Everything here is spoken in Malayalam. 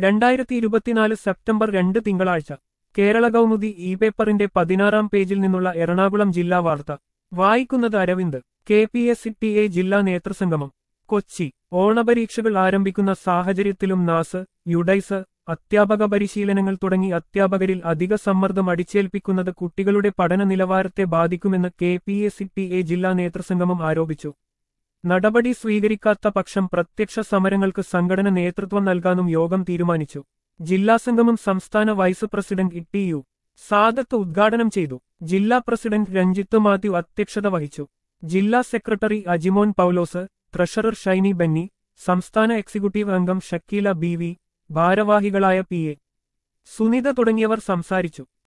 രണ്ടായിരത്തി ഇരുപത്തിനാല് സെപ്റ്റംബർ രണ്ട് തിങ്കളാഴ്ച കേരള കൗമുദി ഇ പേപ്പറിന്റെ പതിനാറാം പേജിൽ നിന്നുള്ള എറണാകുളം ജില്ലാ വാർത്ത വായിക്കുന്നത് Arvind K P S T A എ ജില്ലാ നേതൃസംഗമം കൊച്ചി ഓണപരീക്ഷകൾ ആരംഭിക്കുന്ന സാഹചര്യത്തിലും നാസ് യുഡൈസ് അധ്യാപക പരിശീലനങ്ങൾ തുടങ്ങി അധ്യാപകരിൽ അധിക സമ്മർദ്ദം അടിച്ചേൽപ്പിക്കുന്നത് കുട്ടികളുടെ പഠന നിലവാരത്തെ ബാധിക്കുമെന്ന് K P S T A എ ജില്ലാ നേതൃസംഗമം ആരോപിച്ചു നടപടി സ്വീകരിക്കാത്ത പക്ഷം പ്രത്യക്ഷ സമരങ്ങൾക്ക് സംഘടന നേതൃത്വം നൽകാനും യോഗം തീരുമാനിച്ചു ജില്ലാ സംഗമം സംസ്ഥാന vice president E T U Sadath ഉദ്ഘാടനം ചെയ്തു ജില്ലാ പ്രസിഡന്റ് രഞ്ജിത്ത് മാത്യു അധ്യക്ഷത വഹിച്ചു ജില്ലാ സെക്രട്ടറി അജിമോൻ പൌലോസ് ട്രഷറർ ഷൈനി ബെന്നി സംസ്ഥാന എക്സിക്യൂട്ടീവ് അംഗം ഷക്കീല ബി വി ഭാരവാഹികളായ പി എ സുനിത തുടങ്ങിയവർ സംസാരിച്ചു